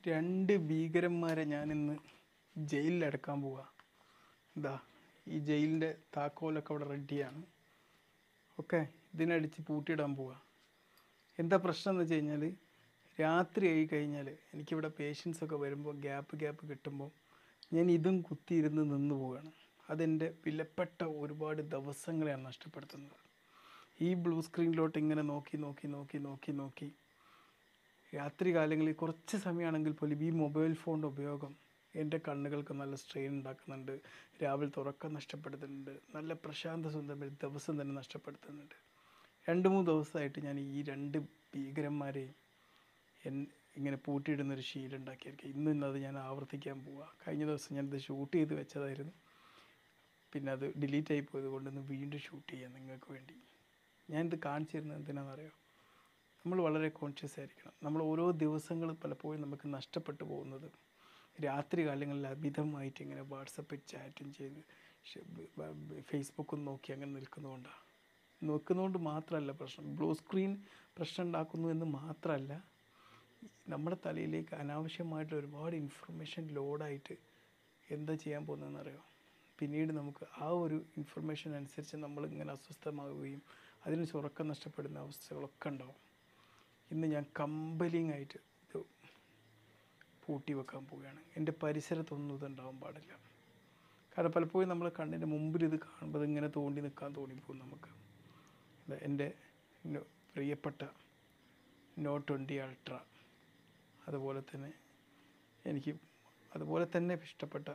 രണ്ട് ഭീകരന്മാരെ ഞാനിന്ന് ജയിലിലടക്കാൻ പോവാ എന്താ ഈ ജയിലിൻ്റെ താക്കോലൊക്കെ അവിടെ റെഡിയാണ് ഓക്കെ ഇതിനടിച്ച് പൂട്ടിയിടാൻ പോവാ എന്താ പ്രശ്നം എന്ന് വെച്ച് കഴിഞ്ഞാൽ രാത്രി ആയി കഴിഞ്ഞാൽ എനിക്കിവിടെ പേഷ്യൻസ് ഒക്കെ വരുമ്പോൾ ഗ്യാപ്പ് ഗ്യാപ്പ് കിട്ടുമ്പോൾ ഞാൻ ഇതും കുത്തിയിരുന്ന് നിന്ന് പോവുകയാണ് അതെൻ്റെ വിലപ്പെട്ട ഒരുപാട് ദിവസങ്ങളെയാണ് നഷ്ടപ്പെടുത്തുന്നത് ഈ ബ്ലൂ സ്ക്രീനിലോട്ട് ഇങ്ങനെ നോക്കി നോക്കി നോക്കി നോക്കി നോക്കി രാത്രി കാലങ്ങളിൽ കുറച്ച് സമയമാണെങ്കിൽ പോലും ഈ മൊബൈൽ ഫോണിൻ്റെ ഉപയോഗം എൻ്റെ കണ്ണുകൾക്ക് നല്ല സ്ട്രെയിൻ ഉണ്ടാക്കുന്നുണ്ട് രാവിലെ തുറക്കം നഷ്ടപ്പെടുത്തുന്നുണ്ട് നല്ല പ്രശാന്ത സുന്ദരം ദിവസം തന്നെ നഷ്ടപ്പെടുത്തുന്നുണ്ട് രണ്ട് മൂന്ന് ദിവസമായിട്ട് ഞാൻ ഈ രണ്ട് ഭീകരന്മാരെയും എൻ ഇങ്ങനെ പൂട്ടിയിടുന്നൊരു ശീലം ഉണ്ടാക്കിയിരിക്കുക ഇന്നും ഇന്നത് ഞാൻ ആവർത്തിക്കാൻ പോവുക കഴിഞ്ഞ ദിവസം ഞാനിത് ഷൂട്ട് ചെയ്ത് വെച്ചതായിരുന്നു പിന്നെ അത് ഡിലീറ്റ് ആയി പോയത് കൊണ്ട് ഇന്ന് വീണ്ടും ഷൂട്ട് ചെയ്യാം നിങ്ങൾക്ക് വേണ്ടി ഞാനിത് കാണിച്ചു തരുന്നത് എന്തിനാണെന്നറിയോ നമ്മൾ വളരെ കോൺഷ്യസ് ആയിരിക്കണം നമ്മൾ ഓരോ ദിവസങ്ങൾ പലപ്പോഴും നമുക്ക് നഷ്ടപ്പെട്ടു പോകുന്നത് രാത്രി കാലങ്ങളിൽ അമിതമായിട്ട് ഇങ്ങനെ വാട്സപ്പിൽ ചാറ്റും ചെയ്ത് ഫേസ്ബുക്കും നോക്കി അങ്ങനെ നിൽക്കുന്നതുകൊണ്ടാണ് നോക്കുന്നതുകൊണ്ട് മാത്രമല്ല പ്രശ്നം ബ്ലൂ സ്ക്രീൻ പ്രശ്നം ഉണ്ടാക്കുന്നു എന്ന് മാത്രമല്ല നമ്മുടെ തലയിലേക്ക് അനാവശ്യമായിട്ട് ഒരുപാട് ഇൻഫർമേഷൻ ലോഡായിട്ട് എന്താ ചെയ്യാൻ പോകുന്നതെന്ന് അറിയോ പിന്നീട് നമുക്ക് ആ ഒരു ഇൻഫർമേഷൻ അനുസരിച്ച് നമ്മൾ ഇങ്ങനെ അസ്വസ്ഥമാവുകയും അതിന് ഉറക്കം നഷ്ടപ്പെടുന്ന അവസ്ഥകളൊക്കെ ഉണ്ടാവും ഇന്ന് ഞാൻ കമ്പലിങ് ആയിട്ട് ഇത് പൂട്ടി വെക്കാൻ പോവുകയാണ് എൻ്റെ പരിസരത്തൊന്നും ഇത് ഉണ്ടാവാൻ പാടില്ല കാരണം പലപ്പോഴും നമ്മളെ കണ്ണിൻ്റെ മുമ്പിൽ ഇത് കാണുമ്പോൾ ഇതിങ്ങനെ തോണ്ടി നിൽക്കാൻ തോന്നിപ്പോകും നമുക്ക് ഇത് എൻ്റെ നോ- പ്രിയപ്പെട്ട നോ ട്വൻറ്റി അൾട്ര അതുപോലെ തന്നെ എനിക്ക് അതുപോലെ തന്നെ ഇഷ്ടപ്പെട്ട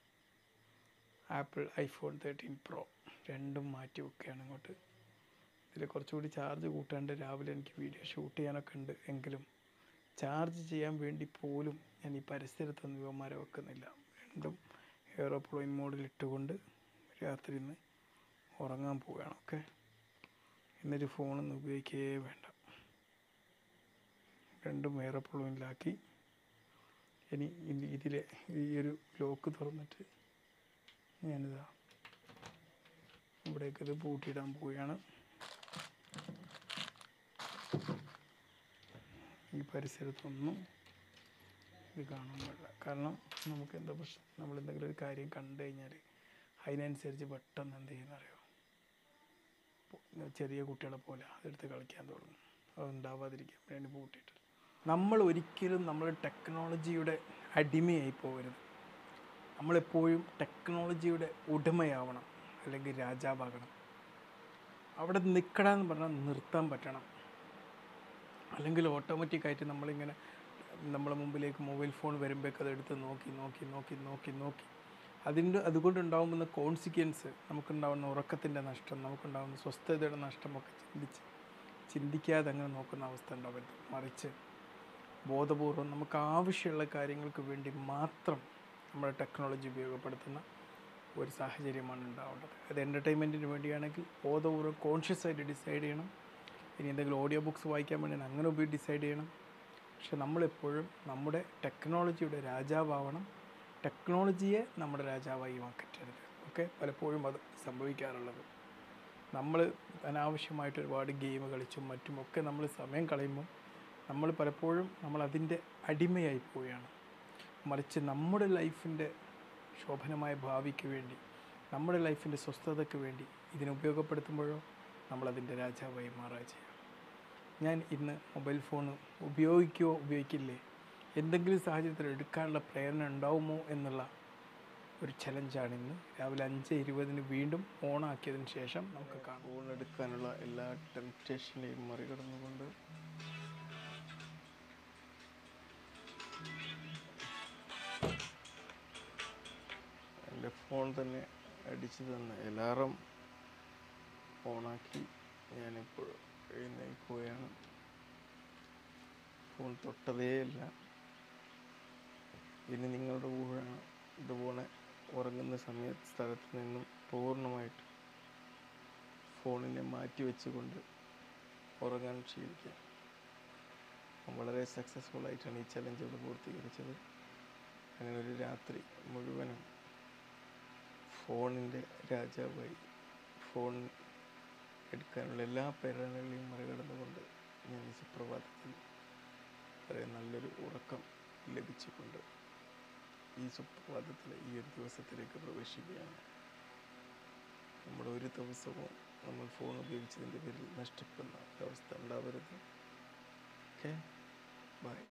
ആപ്പിൾ ഐഫോൺ തേർട്ടീൻ പ്രോ രണ്ടും മാറ്റി വെക്കുകയാണ് ഇങ്ങോട്ട് ഇതിൽ കുറച്ചുകൂടി ചാർജ് കൂട്ടാണ്ട് രാവിലെ എനിക്ക് വീഡിയോ ഷൂട്ട് ചെയ്യാനൊക്കെ ഉണ്ട് എങ്കിലും ചാർജ് ചെയ്യാൻ വേണ്ടി പോലും ഞാൻ ഈ പരിസരത്തൊന്നും ഇവന്മാരെ വെക്കുന്നില്ല രണ്ടും എയറോപ്ലെയിൻ മോഡിൽ ഇട്ടുകൊണ്ട് രാത്രി ഇന്ന് ഉറങ്ങാൻ പോവുകയാണ് ഓക്കെ എന്നിട്ട് ഫോണൊന്നും ഉപയോഗിക്കുകയേ വേണ്ട രണ്ടും എയറോപ്ലെയിനിലാക്കി ഇനി ഇനി ഇതിലെ ഈ ഒരു ലോക്ക് തുറന്നിട്ട് ഞാനിതാ ഇവിടേക്ക് ഇത് പൂട്ടിയിടാൻ പോവുകയാണ് ഈ പരിസരത്തൊന്നും ഇത് കാണാൻ പാടില്ല കാരണം നമുക്ക് എന്താ പ്രശ്നം നമ്മൾ എന്തെങ്കിലും ഒരു കാര്യം കണ്ടു കഴിഞ്ഞാൽ അതിനനുസരിച്ച് പെട്ടെന്ന് എന്ത് ചെയ്യുന്നറിയോ പൊ- ചെറിയ കുട്ടികളെ പോലെ അതെടുത്ത് കളിക്കാൻ തുടങ്ങും അത് ഉണ്ടാവാതിരിക്കാൻ വേണ്ടി പൂട്ടിയിട്ട് നമ്മൾ ഒരിക്കലും നമ്മൾ ടെക്നോളജിയുടെ അടിമയായി പോകരുത് നമ്മളെപ്പോഴും ടെക്നോളജിയുടെ ഉടമയാവണം അല്ലെങ്കിൽ രാജാവാകണം അവിടെ നിൽക്കണമെന്ന് പറഞ്ഞാൽ നിർത്താൻ പറ്റണം അല്ലെങ്കിൽ ഓട്ടോമാറ്റിക്കായിട്ട് നമ്മളിങ്ങനെ നമ്മളെ മുമ്പിലേക്ക് മൊബൈൽ ഫോൺ വരുമ്പോഴേക്ക് അതെടുത്ത് നോക്കി നോക്കി നോക്കി നോക്കി നോക്കി അതിൻ്റെ അതുകൊണ്ടുണ്ടാകുന്ന കോൺസിക്വൻസ് നമുക്കുണ്ടാകുന്ന ഉറക്കത്തിൻ്റെ നഷ്ടം നമുക്കുണ്ടാകുന്ന സ്വസ്ഥതയുടെ നഷ്ടമൊക്കെ ചിന്തിച്ച് ചിന്തിക്കാതെ അങ്ങനെ നോക്കുന്ന അവസ്ഥ ഉണ്ടാവരുത് മറിച്ച് ബോധപൂർവം നമുക്ക് ആവശ്യമുള്ള കാര്യങ്ങൾക്ക് വേണ്ടി മാത്രം നമ്മുടെ ടെക്നോളജി ഉപയോഗപ്പെടുത്തുന്ന ഒരു സാഹചര്യമാണ് ഉണ്ടാവേണ്ടത് അത് എൻ്റർടൈൻമെൻറ്റിന് വേണ്ടിയാണെങ്കിൽ ബോധപൂർവ്വം കോൺഷ്യസ് ആയിട്ട് ഡിസൈഡ് ചെയ്യണം ഇനി എന്തെങ്കിലും ഓഡിയോ ബുക്സ് വായിക്കാൻ വേണ്ടി അങ്ങനെ ഉപയോഗി ഡിസൈഡ് ചെയ്യണം പക്ഷെ നമ്മളെപ്പോഴും നമ്മുടെ ടെക്നോളജിയുടെ രാജാവാവണം ടെക്നോളജിയെ നമ്മുടെ രാജാവായി മാറ്റരുത് ഓക്കെ പലപ്പോഴും അത് സംഭവിക്കാറുള്ളത് നമ്മൾ അനാവശ്യമായിട്ട് ഒരുപാട് ഗെയിം കളിച്ചും മറ്റുമൊക്കെ നമ്മൾ സമയം കളയുമ്പോൾ നമ്മൾ പലപ്പോഴും നമ്മൾ അതിൻ്റെ അടിമയായി പോവുകയാണ് മറിച്ച് നമ്മുടെ ലൈഫിൻ്റെ ശോഭനമായ ഭാവിക്ക് വേണ്ടി നമ്മുടെ ലൈഫിൻ്റെ സ്വസ്ഥതയ്ക്ക് വേണ്ടി ഇതിനെ ഉപയോഗപ്പെടുത്തുമ്പോഴോ നമ്മളതിൻ്റെ രാജാവായി മാറുക ചെയ്യാം ഞാൻ ഇന്ന് മൊബൈൽ ഫോൺ ഉപയോഗിക്കുകയോ ഉപയോഗിക്കില്ലേ എന്തെങ്കിലും സാഹചര്യത്തിൽ എടുക്കാനുള്ള പ്രേരണ ഉണ്ടാവുമോ എന്നുള്ള ഒരു ചലഞ്ചാണ് ഇന്ന് രാവിലെ അഞ്ച് ഇരുപതിന് വീണ്ടും ഓണാക്കിയതിന് ശേഷം നമുക്ക് കാണാം ഫോൺ എടുക്കാനുള്ള എല്ലാ ടെംപ്റ്റേഷനെയും മറികടന്നുകൊണ്ട് എൻ്റെ ഫോൺ തന്നെ അടിച്ചു തന്ന അലാറം ഓണാക്കി ഞാനിപ്പോൾ എഴുന്നേൽക്കുകയാണ് ഫോൺ തൊട്ടതേയില്ല ഇനി നിങ്ങളുടെ കൂടെയാണ് ഇതുപോലെ ഉറങ്ങുന്ന സമയ സ്ഥലത്ത് നിന്നും പൂർണ്ണമായിട്ട് ഫോണിനെ മാറ്റി വെച്ചുകൊണ്ട് ഉറങ്ങാൻ ശീലിക്കാം വളരെ സക്സസ്ഫുൾ ആയിട്ടാണ് ഈ ചലഞ്ച് ഇവിടെ പൂർത്തീകരിച്ചത് അങ്ങനെ ഒരു രാത്രി മുഴുവനും ഫോണിൻ്റെ രാജാവായി ഫോൺ എടുക്കാനുള്ള എല്ലാ പ്രേരണകളെയും മറികടന്നുകൊണ്ട് ഞാൻ ഈ സുപ്രഭാതത്തിൽ വളരെ നല്ലൊരു ഉറക്കം ലഭിച്ചുകൊണ്ട് ഈ സുപ്രഭാതത്തിൽ ഈ ഒരു ദിവസത്തിലേക്ക് പ്രവേശിക്കുകയാണ് നമ്മുടെ ഒരു ദിവസവും നമ്മൾ ഫോൺ ഉപയോഗിച്ചതിൻ്റെ പേരിൽ നഷ്ടപ്പെടുന്ന ഒരവസ്ഥ ഉണ്ടാവരുത് ഓക്കെ ബൈ